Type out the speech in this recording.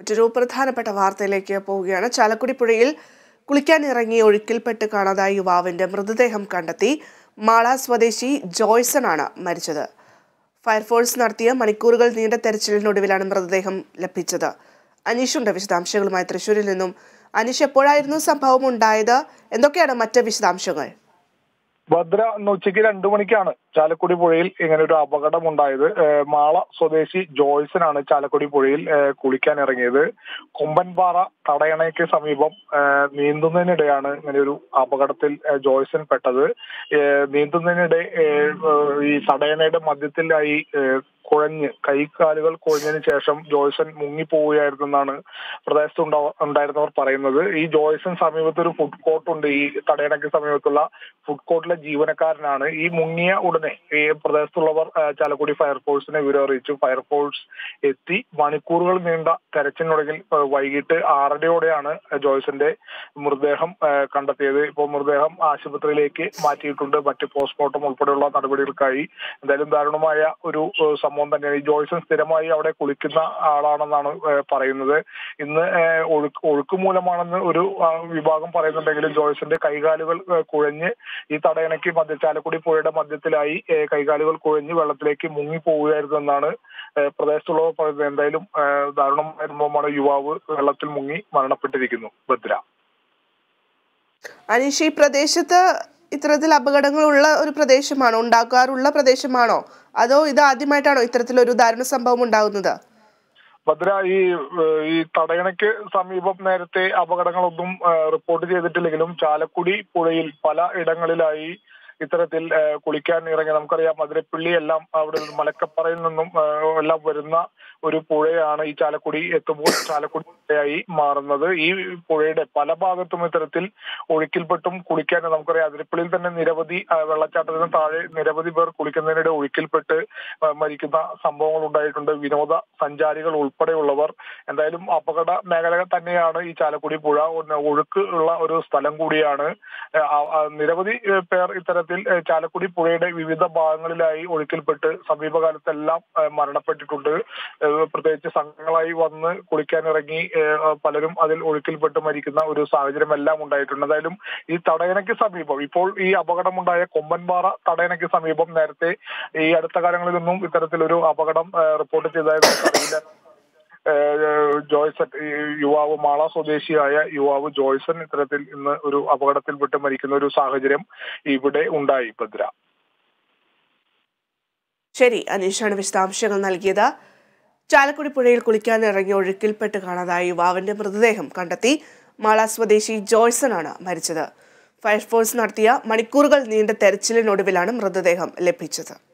മറ്റൊരു പ്രധാനപ്പെട്ട വാർത്തയിലേക്ക് പോവുകയാണ് ചാലക്കുടി പുഴയിൽ കുളിക്കാനിറങ്ങി ഒഴുക്കിൽപ്പെട്ട് കാണാതായ യുവാവിന്റെ മൃതദേഹം കണ്ടെത്തി മാള സ്വദേശി ജോയ്സൺ ആണ് മരിച്ചത് ഫയർഫോഴ്സ് നടത്തിയ മണിക്കൂറുകൾ നീണ്ട തെരച്ചിലിനൊടുവിലാണ് മൃതദേഹം ലഭിച്ചത് അനീഷുണ്ട് വിശദാംശങ്ങളുമായി തൃശൂരിൽ നിന്നും അനീഷ് എപ്പോഴായിരുന്നു സംഭവം ഉണ്ടായത് എന്തൊക്കെയാണ് മറ്റ് വിശദാംശങ്ങൾ ഭദ്ര ഇന്ന് ഉച്ചയ്ക്ക് രണ്ടു മണിക്കാണ് ചാലക്കുടി പുഴയിൽ ഇങ്ങനെ ഒരു അപകടം ഉണ്ടായത് ഏഹ് മാള സ്വദേശി ജോയ്സനാണ് ചാലക്കുടി പുഴയിൽ ഏഹ് കുളിക്കാൻ ഇറങ്ങിയത് കൊമ്പൻപാറ തടയണയ്ക്ക് സമീപം ഏഹ് നീന്തുന്നതിനിടെയാണ് ഇങ്ങനെ ഒരു അപകടത്തിൽ ഏഹ് ജോയ്സൺ പെട്ടത് ഏഹ് നീന്തുന്നതിനിടെ ഏഹ് ഈ തടയണയുടെ മധ്യത്തിലായി ഏഹ് കുഴഞ്ഞ് കൈകാലുകൾ കുഴഞ്ഞതിന് ശേഷം ജോയ്സൺ മുങ്ങിപ്പോവുകയായിരുന്നു എന്നാണ് പ്രദേശത്ത് ഉണ്ടാ- ഉണ്ടായിരുന്നവർ പറയുന്നത് ഈ ജോയ്സൺ സമീപത്ത് ഒരു ഫുഡ് കോർട്ട് ഉണ്ട് ഈ തടയണയ്ക്ക് സമീപത്തുള്ള ഫുഡ് കോർട്ടിലെ ജീവനക്കാരനാണ് ഈ മുങ്ങിയ ഉടനെ ഈ പ്രദേശത്തുള്ളവർ ആ, ചാലക്കുടി ഫയർഫോഴ്സിനെ വിവരം അറിയിച്ചു ഫയർഫോഴ്സ് എത്തി മണിക്കൂറുകൾ നീണ്ട തെരച്ചിലിനൊടുവിൽ ആ, വൈകിട്ട് ആറരയോടെയാണ് ജോയ്സന്റെ മൃതദേഹം ആ, കണ്ടെത്തിയത് ഇപ്പോൾ മൃതദേഹം ആശുപത്രിയിലേക്ക് മാറ്റിയിട്ടുണ്ട് മറ്റ് പോസ്റ്റ്മോർട്ടം ഉൾപ്പെടെയുള്ള നടപടികൾക്കായി എന്തായാലും ദാരുണമായ ഒരു ഏഹ്, സംഭവം തന്നെയാണ് ഈ ജോയ്സൺ സ്ഥിരമായി അവിടെ കുളിക്കുന്ന ആളാണെന്നാണ് ഏഹ്, പറയുന്നത് ഇന്ന് ഏഹ്, ഒഴുക്ക് ഒഴുക്ക് മൂലമാണെന്ന് ഒരു ആ, വിഭാഗം പറയുന്നുണ്ടെങ്കിലും ജോയ്സന്റെ കൈകാലുകൾ ഏഹ്, കുഴഞ്ഞ് ഈ തടയണയ്ക്ക് മധ്യ ചാലക്കുടി പുഴയുടെ മധ്യത്തിലായി ഏഹ്, കൈകാലുകൾ കുഴഞ്ഞ് വെള്ളത്തിലേക്ക് മുങ്ങി പോവുകയായിരുന്നു എന്നാണ് ഏഹ്, പ്രദേശത്തുള്ളവർ പറയുന്നത് എന്തായാലും ഏഹ്, ദാരുണമായ സംഭവമാണ് യുവാവ് വെള്ളത്തിൽ മുങ്ങി മരണപ്പെട്ടിരിക്കുന്നു ഭദ്ര അനീഷ് ഈ പ്രദേശത്ത് ഇത്തരത്തിൽ അപകടങ്ങളുള്ള ഒരു പ്രദേശമാണോ ഉണ്ടാകാറുള്ള പ്രദേശമാണോ അതോ ഇത് ആദ്യമായിട്ടാണോ ഇത്തരത്തിലൊരു ദാരുണ സംഭവം ഉണ്ടാകുന്നത് ഭദ്ര ഈ ഏഹ്, ഈ തടയണയ്ക്ക് സമീപം നേരത്തെ അപകടങ്ങളൊന്നും ഏഹ്, റിപ്പോർട്ട് ചെയ്തിട്ടില്ലെങ്കിലും ചാലക്കുടി പുഴയിൽ പല ഇടങ്ങളിലായി ഇത്തരത്തിൽ ഏഹ്, കുളിക്കാൻ ഇറങ്ങി നമുക്കറിയാം മധുരപ്പള്ളി എല്ലാം അവിടെ നിന്ന് മലക്കപ്പറയിൽ നിന്നും ഏഹ്, എല്ലാം വരുന്ന ഒരു പുഴയാണ് ഈ ചാലക്കുടി എത്തുമ്പോൾ ചാലക്കുടി പുഴയായി മാറുന്നത് ഈ പുഴയുടെ പല ഭാഗത്തും ഇത്തരത്തിൽ ഒഴുക്കിൽപ്പെട്ടും കുളിക്കാൻ നമുക്കറിയാം അതിരപ്പള്ളിയിൽ തന്നെ നിരവധി ആ, വെള്ളച്ചാട്ടത്തിന് താഴെ നിരവധി പേർ കുളിക്കുന്നതിനിടെ ഒഴുക്കിൽപ്പെട്ട് ആ, മരിക്കുന്ന സംഭവങ്ങൾ ഉണ്ടായിട്ടുണ്ട് വിനോദ സഞ്ചാരികൾ ഉൾപ്പെടെയുള്ളവർ എന്തായാലും അപകട മേഖല തന്നെയാണ് ഈ ചാലക്കുടി പുഴ ഒന്ന് ഒഴുക്ക് ഉള്ള ഒരു സ്ഥലം കൂടിയാണ് ആ, ആ, നിരവധി ഏ, പേർ ഇത്തരത്തിൽ ഏ, ചാലക്കുടി പുഴയുടെ വിവിധ ഭാഗങ്ങളിലായി ഒഴുക്കിൽപ്പെട്ട് സമീപകാലത്തെല്ലാം ഏ, മരണപ്പെട്ടിട്ടുണ്ട് ഏ, പ്രത്യേകിച്ച് സംഘങ്ങളായി വന്ന് കുളിക്കാനിറങ്ങി ഏ, പലരും അതിൽ ഒഴുക്കിൽപ്പെട്ട് മരിക്കുന്ന ഒരു സാഹചര്യം എല്ലാം ഉണ്ടായിട്ടുണ്ട് എന്തായാലും ഈ തടയണയ്ക്ക് സമീപം ഇപ്പോൾ ഈ അപകടമുണ്ടായ കൊമ്പൻപാറ തടയണയ്ക്ക് സമീപം നേരത്തെ ഈ അടുത്ത കാലങ്ങളിലൊന്നും ഇത്തരത്തിലൊരു അപകടം ഏ, റിപ്പോർട്ട് ചെയ്തതായി നമുക്കറിയില്ല ഏഹ് ജോയ്സൺ ഈ യുവാവ് മാള സ്വദേശിയായ യുവാവ് ജോയ്സൺ ഇത്തരത്തിൽ ഇന്ന് ഒരു അപകടത്തിൽപ്പെട്ട് മരിക്കുന്ന ഒരു സാഹചര്യം ഇവിടെ ഉണ്ടായി ഭദ്ര ശരി അനീഷാണ് വിശദാംശങ്ങൾ നൽകിയത് ചാലക്കുടി പുഴയിൽ കുളിക്കാൻ ഇറങ്ങി ഒഴുക്കിൽപ്പെട്ട് കാണാതായ യുവാവിന്റെ മൃതദേഹം കണ്ടെത്തി മാള സ്വദേശി ജോയ്സൺ ആണ് മരിച്ചത് ഫയർഫോഴ്സ് നടത്തിയ മണിക്കൂറുകൾ നീണ്ട തെരച്ചിലിനൊടുവിലാണ് മൃതദേഹം ലഭിച്ചത്